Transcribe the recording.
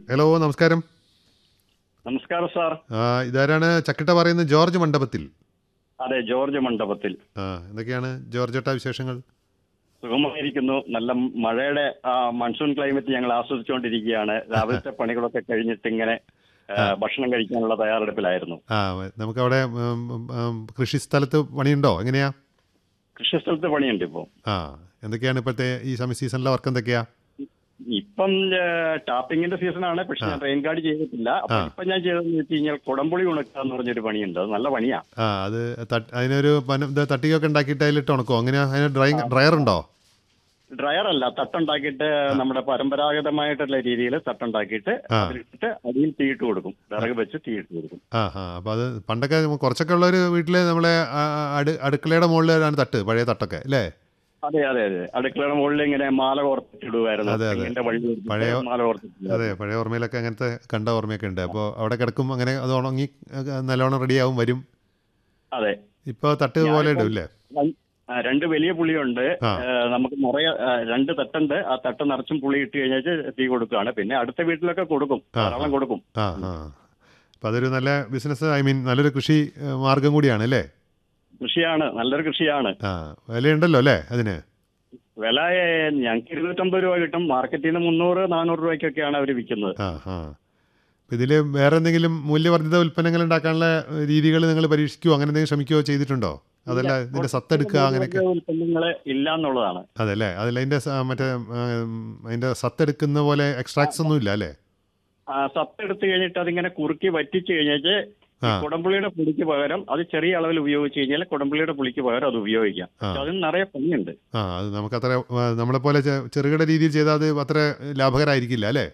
Hello നമസ്കാരം നമസ്കാരം sir ആ, ഇതാരാണ് ചക്കിട്ട പറയുന്ന ജോർജ് മണ്ഡപത്തിൽ അതെ ജോർജ് മണ്ഡപത്തിൽ ആ എന്തൊക്കെയാണ് ജോർജ് ഏട്ടാ വിശേഷങ്ങൾ സുഖമായിരിക്കുന്നു നല്ല മഴയുടെ ആ, മൺസൂൺ ക്ലൈമറ്റ് ഞങ്ങൾ ആസ്വദിച്ചുകൊണ്ടിരിക്കുകയാണ് രാവിലത്തെ പണികളൊക്കെ കഴിഞ്ഞിട്ട് ഇങ്ങനെ ആ, ഭക്ഷണം കഴിക്കാനുള്ള തയ്യാറെടുപ്പിലായിരുന്നു ആ നമുക്കവിടെ ഉം, ഉം, ഉം, കൃഷി സ്ഥലത്ത് പണിയുണ്ടോ എങ്ങനെയാ കൃഷിസ്ഥലത്ത് പണിയുണ്ട് ഇപ്പോൾ ആ എന്തൊക്കെയാണ് ഇപ്പോഴത്തെ ഈ സമയ സീസണിലെ വർക്ക് എന്തൊക്കെയാ ഇപ്പം ടാപ്പിങ്ങിന്റെ സീസണാണ് പക്ഷെ ഞാൻ റെയിൻ ഗാർഡ് ചെയ്തിട്ടില്ല അപ്പൊ ഇപ്പൊ ഞാൻ ചെയ്തതെന്ന് വെച്ച് കഴിഞ്ഞാൽ കുടംപുളി ഉണക്കുക എന്ന് പറഞ്ഞൊരു പണിയുണ്ട് അത് നല്ല പണിയാ ആ അത് തട്ട്- അതിനൊരു പന- ഇത് തട്ടിയൊക്കെ ഉണ്ടാക്കിയിട്ട് അതിലിട്ട് ഉണക്കോ അങ്ങനെയാ അതിന് ഡ്രൈ ഡ്രയർ ഉണ്ടോ ഡ്രയർ അല്ല തട്ടുണ്ടാക്കിയിട്ട് നമ്മുടെ പരമ്പരാഗതമായിട്ടുള്ള രീതിയിൽ തട്ടുണ്ടാക്കിയിട്ട് അതിലിട്ട് അടിയിൽ തീയിട്ട് കൊടുക്കും വിറക് വെച്ച് തീയിട്ട് കൊടുക്കും ആ ആ അപ്പോൾ അത് പണ്ടൊക്കെ കുറച്ചൊക്കെ ഉള്ളൊരു വീട്ടിൽ നമ്മളെ ആ, ആ, അടു അടുക്കളയുടെ മുകളിലാണ് തട്ട് പഴയ തട്ടൊക്കെ അല്ലേ അതെ അതെ അതെ അടുക്കളയുടെ മുകളിൽ ഇങ്ങനെ മാല കോർത്തിട്ടിടുമായിരുന്നു അതെ, അതെ. തെങ്ങിന്റെ വഴി കൊടുത്തിട്ട് പഴയ- മാല കോർത്തിട്ടിടുക അതെ പഴയ ഓർമ്മയിലൊക്കെ അങ്ങനത്തെ കണ്ട ഓർമ്മയൊക്കെ ഉണ്ട് അപ്പോൾ അവിടെ കിടക്കും അങ്ങനെ അത് ഉണങ്ങി ഒക്കെ നല്ലോണം റെഡിയാവും വരും അതെ ഇപ്പോൾ തട്ട് പോലെ ഇടും അല്ലേ രൺ- ആ, രണ്ട് വലിയ പുളിയുണ്ട് ആ. ഏ, നമുക്ക് നിറയെ ആ, രണ്ട് തട്ടുണ്ട് ആ തട്ട് നിറച്ചും പുളി ഇട്ട് കഴിഞ്ഞാൽ തീ കൊടുക്കുകയാണ് പിന്നെ അടുത്ത വീട്ടിലൊക്കെ കൊടുക്കും ധാരാളം കൊടുക്കും ആ ആ അപ്പോൾ അതൊരു നല്ല ബിസിനസ് ഐ മീൻ നല്ലൊരു കൃഷി ഏഹ്, മാർഗം കൂടിയാണ് അല്ലേ കൃഷിയാണ് നല്ലൊരു കൃഷിയാണ് ആ വിലയുണ്ടല്ലോ അല്ലേ അതിന് വില ഏ, ഞങ്ങൾക്ക് ഇരുന്നൂറ്റമ്പത് രൂപ കിട്ടും മാർക്കറ്റിൽ നിന്ന് മുന്നൂറ് നാനൂറ് രൂപയ്ക്കൊക്കെയാണ് അവർ വിൽക്കുന്നത് ആ ആ ഇതിൽ വേറെ എന്തെങ്കിലും മൂല്യവർദ്ധിത ഉൽപ്പന്നങ്ങൾ ഉണ്ടാക്കാനുള്ള രീതികൾ നിങ്ങൾ പരീക്ഷിക്കുകയോ അങ്ങനെ എന്തെങ്കിലും ശ്രമിക്കുകയോ ചെയ്തിട്ടുണ്ടോ അതല്ല ഇതിൻ്റെ സത്തെടുക്കുക അങ്ങനെയൊക്കെ ഉൽപ്പന്നങ്ങൾ ഇല്ല എന്നുള്ളതാണ് അതല്ലേ അതിൽ അതിൻ്റെ സ- മറ്റേ ഉം, അതിൻ്റെ സത്തെടുക്കുന്ന പോലെ എക്സ്ട്രാക്ട്സ് ഒന്നും ഇല്ല അല്ലേ ആ, സത്തെടുത്ത് കഴിഞ്ഞിട്ട് അതിങ്ങനെ കുറുക്കി വറ്റിച്ച് കഴിഞ്ഞാൽ ആ. കുടംപുളിയുടെ പുളിക്ക് പകരം അത് ചെറിയ അളവിൽ ഉപയോഗിച്ച് കഴിഞ്ഞാൽ കുടംപുളിയുടെ പുളിക്ക് പകരം അത് ഉപയോഗിക്കാം ആ. പക്ഷെ അതിന് നിറയെ പണിയുണ്ട് ആ അത് നമുക്കത്ര നമ്മളെ പോലെ ചെറുകിട രീതിയിൽ ചെയ്താൽ അത് അത്ര ലാഭകരമായിരിക്കില്ല അല്ലേ